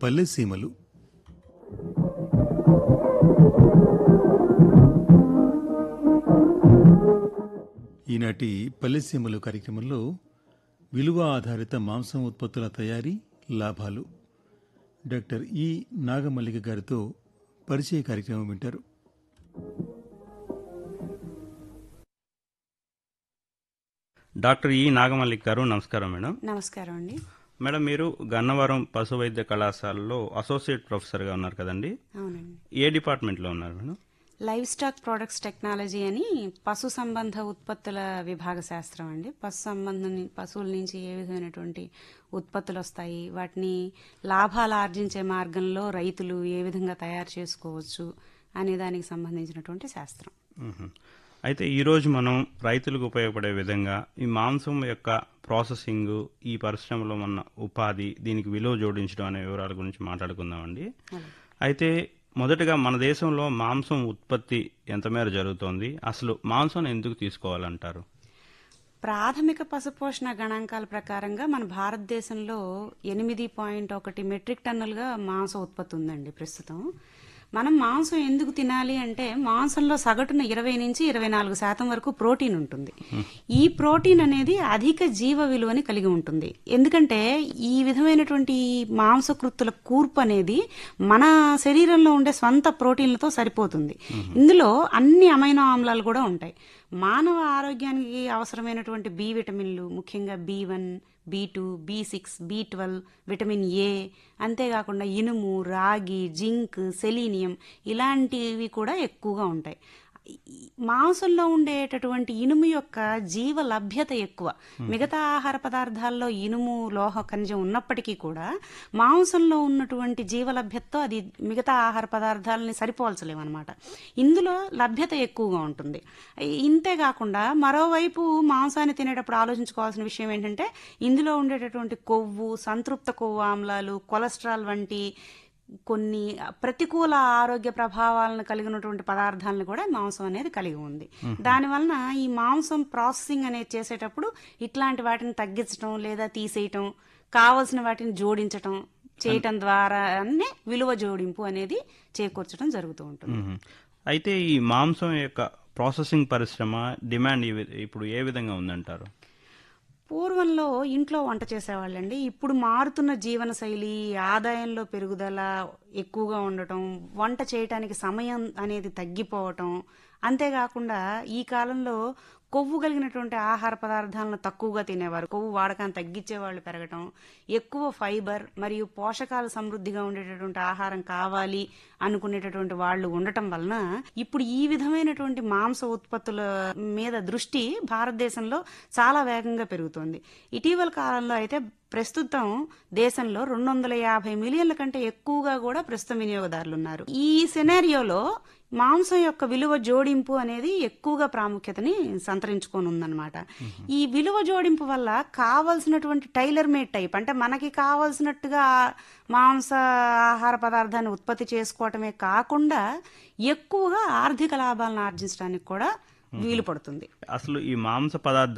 పల్లె సీమలు ఈనాటి పల్లె సీమలు కార్యక్రమంలో విలువ ఆధారిత మాంసం ఉత్పత్తుల తయారీ లాభాలు డాక్టర్ ఈ నాగమల్లిక గారితో పరిచయ కార్యక్రమం వింటారు డాక్టర్ ఈ నాగమల్లిక్ గారు నమస్కారం మేడం నమస్కారం అండి మేడం మీరు గన్నవరం పశు వైద్య కళాశాలలో అసోసియేట్ ప్రొఫెసర్గా ఉన్నారు కదండి అవునండి ఏ డిపార్ట్మెంట్లో ఉన్నారు madam livestock products technology అని పశు సంబంధ ఉత్పత్తుల విభాగ శాస్త్రం అండి పశు సంబంధం పశువుల నుంచి ఏ విధమైనటువంటి ఉత్పత్తులు వస్తాయి వాటిని లాభాలు ఆర్జించే మార్గంలో రైతులు ఏ విధంగా తయారు చేసుకోవచ్చు అనే దానికి సంబంధించినటువంటి శాస్త్రం మ్మ్. అయితే ఈరోజు మనం రైతులకు ఉపయోగపడే విధంగా ఈ మాంసం యొక్క ప్రాసెసింగ్ ఈ పరిశ్రమలో ఉన్న ఉపాధి దీనికి విలువ జోడించడం అనే వివరాల గురించి మాట్లాడుకుందామండి అయితే మొదటగా మన దేశంలో మాంసం ఉత్పత్తి ఎంత మేర జరుగుతోంది అసలు మాంసం ఎందుకు తీసుకోవాలంటారు ప్రాథమిక పశుపోషణ గణాంకాల ప్రకారంగా మన భారతదేశంలో ఎనిమిది పాయింట్ ఒకటి మెట్రిక్ టన్నులుగా మాంసం ఉత్పత్తి ఉందండి ప్రస్తుతం మనం మాంసం ఎందుకు తినాలి అంటే మాంసంలో సగటున ఇరవై నుంచి ఇరవై నాలుగు శాతం వరకు ప్రోటీన్ ఉంటుంది ఈ ప్రోటీన్ అనేది అధిక జీవ విలువని కలిగి ఉంటుంది ఎందుకంటే ఈ విధమైనటువంటి మాంసకృత్తుల కూర్పు అనేది మన శరీరంలో ఉండే స్వంత ప్రోటీన్లతో సరిపోతుంది ఇందులో అన్ని అమైనో ఆమ్లాలు కూడా ఉంటాయి మానవ ఆరోగ్యానికి అవసరమైనటువంటి బి విటమిన్లు ముఖ్యంగా B one B two B six B twelve vitamin A అంతేకాకుండా ఇనుము రాగి జింక్ సెలీనియం ఇలాంటివి కూడా ఎక్కువగా ఉంటాయి ఈ మాంసంలో ఉండేటటువంటి ఇనుము యొక్క జీవ లభ్యత ఎక్కువ మిగతా ఆహార పదార్థాల్లో ఇనుము లోహ ఖనిజం ఉన్నప్పటికీ కూడా మాంసంలో ఉన్నటువంటి జీవ లభ్యతతో అది మిగతా ఆహార పదార్థాలని సరిపోల్చలేమన్నమాట ఇందులో లభ్యత ఎక్కువగా ఉంటుంది ఇంతే కాకుండా మరోవైపు మాంసాన్ని తినేటప్పుడు ఆలోచించుకోవాల్సిన విషయం ఏంటంటే ఇందులో ఉండేటటువంటి కొవ్వు సంతృప్త కొవ్వు ఆమ్లాలు కొలెస్ట్రాల్ వంటి కొన్ని ప్రతికూల ఆరోగ్య ప్రభావాలను కలిగినటువంటి పదార్థాలను కూడా మాంసం అనేది కలిగి ఉంది దాని వలన ఈ మాంసం ప్రాసెసింగ్ అనేది చేసేటప్పుడు ఇట్లాంటి వాటిని తగ్గించడం లేదా తీసేయటం కావలసిన వాటిని జోడించటం చేయటం ద్వారానే విలువ జోడింపు అనేది చేకూర్చడం జరుగుతూ ఉంటుంది మ్మ్. అయితే ఈ మాంసం యొక్క ప్రాసెసింగ్ పరిశ్రమ డిమాండ్ ఈ వి- ఇప్పుడు ఏ విధంగా ఉందంటారు పూర్వంలో ఇంట్లో వంట చేసేవాళ్ళండి ఇప్పుడు మారుతున్న జీవన శైలి ఆదాయంలో పెరుగుదల ఎక్కువగా ఉండటం వంట చేయటానికి సమయం అనేది తగ్గిపోవటం అంతేకాకుండా ఈ కాలంలో కొవ్వు కలిగినటువంటి ఆహార పదార్థాలను తక్కువగా తినేవారు కొవ్వు వాడకాన్ని తగ్గించే వాళ్ళు పెరగటం ఎక్కువ ఫైబర్ మరియు పోషకాలు సమృద్ధిగా ఉండేటటువంటి ఆహారం కావాలి అనుకునేటటువంటి వాళ్ళు ఉండటం వలన ఇప్పుడు ఈ విధమైనటువంటి మాంస ఉత్పత్తుల మీద దృష్టి భారతదేశంలో చాలా వేగంగా పెరుగుతోంది ఇటీవల కాలంలో అయితే ప్రస్తుతం దేశంలో రెండు వందల యాభై మిలియన్ల కంటే ఎక్కువగా కూడా ప్రస్తుతం వినియోగదారులు ఉన్నారు ఈ సెనారియోలో మాంసం యొక్క విలువ జోడింపు అనేది ఎక్కువగా ప్రాముఖ్యతని సంతరించుకొని ఉందన్నమాట ఈ విలువ జోడింపు వల్ల కావలసినటువంటి టైలర్ మేడ్ టైప్ అంటే మనకి కావలసినట్టుగా మాంస ఆహార పదార్థాన్ని ఉత్పత్తి చేసుకోవటమే కాకుండా ఎక్కువగా ఆర్థిక లాభాలను ఆర్జించడానికి కూడా వీలు పడుతుంది అసలు ఈ మాంస పదార్థాలు